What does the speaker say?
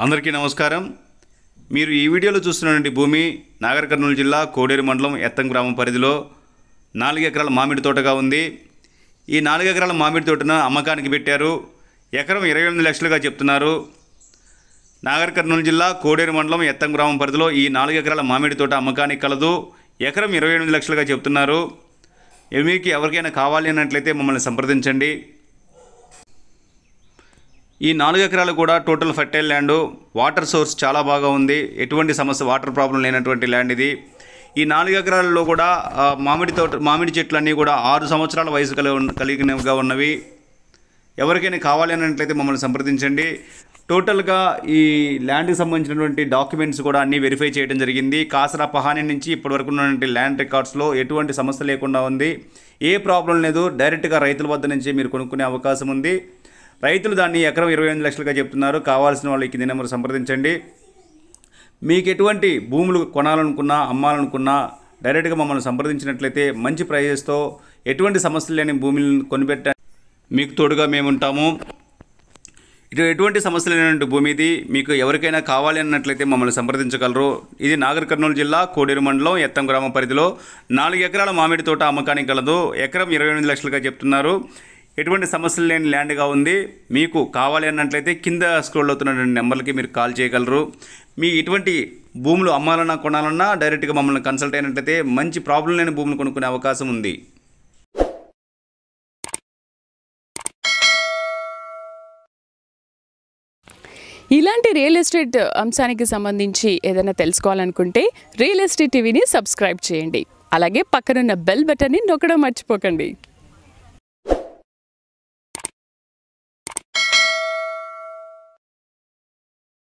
అందరికీ నమస్కారం మీరు ఈ వీడియోలో చూస్తున్నటువంటి భూమి నాగర్ కర్నూలు జిల్లా కోడేరు మండలం ఎత్తం గ్రామం పరిధిలో నాలుగు ఎకరాల మామిడి తోటగా ఉంది ఈ నాలుగు ఎకరాల మామిడి తోటను అమ్మకానికి పెట్టారు ఎకరం ఇరవై ఎనిమిది లక్షలుగా చెప్తున్నారు నాగర్ కర్నూలు జిల్లా కోడేరు మండలం ఎత్తం గ్రామం పరిధిలో ఈ నాలుగు ఎకరాల మామిడి తోట అమ్మకానికి కలదు ఎకరం ఇరవై ఎనిమిది లక్షలుగా చెప్తున్నారు మీకు ఎవరికైనా కావాలి అన్నట్లయితే మమ్మల్ని సంప్రదించండి ఈ నాలుగు ఎకరాలు కూడా total fertile land water source చాలా బాగా ఉంది ఎటువంటి సమస్య వాటర్ ప్రాబ్లం లేనటువంటి ల్యాండ్ ఇది ఈ నాలుగు ఎకరాలలో కూడా ఆ, మామిడి తోట మామిడి చెట్లన్నీ కూడా ఆరు సంవత్సరాల వయసు కలిగి ఉన్న- కలిగినవిగా ఉన్నవి ఎవరికైనా కావాలి అన్నట్లయితే మమ్మల్ని సంప్రదించండి టోటల్గా ఈ ల్యాండ్కి సంబంధించినటువంటి డాక్యుమెంట్స్ కూడా అన్నీ వెరిఫై చేయడం జరిగింది కాసరా పహాని నుంచి ఇప్పటివరకు ఉన్నటువంటి ల్యాండ్ రికార్డ్స్లో ఎటువంటి సమస్య లేకుండా ఉంది ఏ ప్రాబ్లం లేదు డైరెక్ట్గా రైతుల వద్ద నుంచి మీరు కొనుక్కునే అవకాశం ఉంది రైతులు దాన్ని ఎకరం ఇరవై ఎనిమిది లక్షలుగా చెప్తున్నారు కావాల్సిన వాళ్ళు ఈ కింది నెంబర్ సంప్రదించండి మీకు ఎటువంటి భూములు కొనాలనుకున్నా అమ్మాలనుకున్నా డైరెక్ట్గా మమ్మల్ని సంప్రదించినట్లయితే మంచి ప్రైజెస్తో ఎటువంటి సమస్యలు లేని భూములను కొనిపెట్ట మీకు తోడుగా మేము ఉంటాము ఇటు ఎటువంటి సమస్యలు లేనటువంటి భూమి ఇది మీకు ఎవరికైనా కావాలి అన్నట్లయితే మమ్మల్ని సంప్రదించగలరు ఇది నాగర్ కర్నూలు జిల్లా కోడేరు మండలం ఎత్తం గ్రామ పరిధిలో నాలుగు ఎకరాల మామిడి తోట అమ్మకానికి కలదు ఎకరం ఇరవై ఎనిమిది లక్షలుగా చెప్తున్నారు ఎటువంటి సమస్యలు లేని ల్యాండ్గా ఉంది మీకు కావాలి అన్నట్లయితే కింద స్క్రోల్ అవుతున్నటువంటి నెంబర్లకి మీరు కాల్ చేయగలరు మీ ఇటువంటి భూములు అమ్మాలన్నా కొనాలన్నా డైరెక్ట్గా మమ్మల్ని కన్సల్ట్ అయినట్లయితే మంచి ప్రాబ్లం లేని భూములు కొనుక్కునే అవకాశం ఉంది ఇలాంటి రియల్ ఎస్టేట్ అంశానికి సంబంధించి ఏదైనా తెలుసుకోవాలనుకుంటే రియల్ ఎస్టేట్ టీవీని సబ్స్క్రైబ్ చేయండి అలాగే పక్కనున్న బెల్ బటన్ని నొక్కడం మర్చిపోకండి